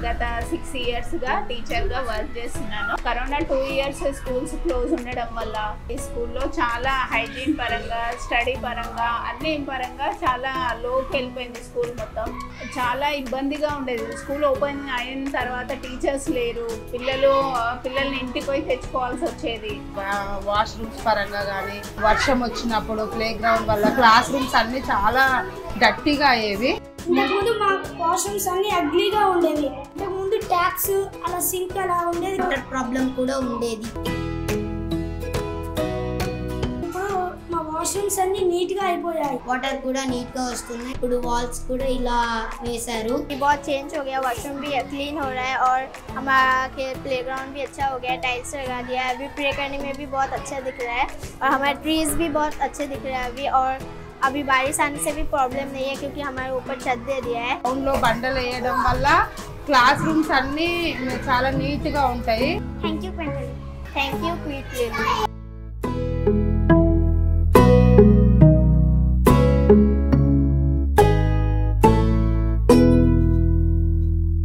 గత six years గా teacher గా వర్క్ చేస్తున్నాను corona two years schools close ఉండడం వల్ల ఈ స్కూల్లో చాలా హైజీన్ పరంగా స్టడీ పరంగా అన్ని పరంగా చాలా లోకి వెళ్ళిపోయింది స్కూల్ మొత్తం చాలా ఇబ్బందిగా ఉండేది స్కూల్ ఓపెన్ అయిన తర్వాత టీచర్స్ లేరు పిల్లలు ఆ, పిల్లల్ని ఇంటికి పోయి తెచ్చుకోవాల్సి వచ్చేది వాష్రూమ్స్ పరంగా కానీ వర్షం వచ్చినప్పుడు ప్లే గ్రౌండ్ వల్ల క్లాస్ రూమ్స్ అన్ని చాలా గట్టిగా అయ్యేవి ఇంతకుముందు మా వాష్రూమ్స్ అన్ని అగ్లీగా ఉండేవి ఇంతకుముందు ట్యాక్స్ అలా సింక్ అలా ఉండేది వాటర్ ప్రాబ్లం కూడా ఉండేది ఇప్పుడు మా వాష్రూమ్స్ అన్ని నీట్ గా అయిపోయాయి వాటర్ కూడా నీట్ గా వస్తున్నాయి ఇప్పుడు వాల్స్ కూడా ఇలా వేశారు बहुत चेंज हो गया वॉशरूम भी क्लीन हो रहा है और हमारा खेल प्ले ग्राउंड भी अच्छा हो गया टाइल्स लगा दिया है अभी प्रे करने में भी बहुत अच्छा दिख रहा है और हमारे ट्रीज भी बहुत अच्छे दिख रहे हैं अभी और अभी बारिश आने से भी प्रॉब्लम नहीं है क्योंकि हमारे ऊपर छत दे दिया है గ్రౌండ్ లో బండలు వేయడం వల్ల క్లాస్ రూమ్స్ అన్ని చాలా నీట్ గా ఉంటాయి थैंक यू पेंटल थैंक यू क्वीट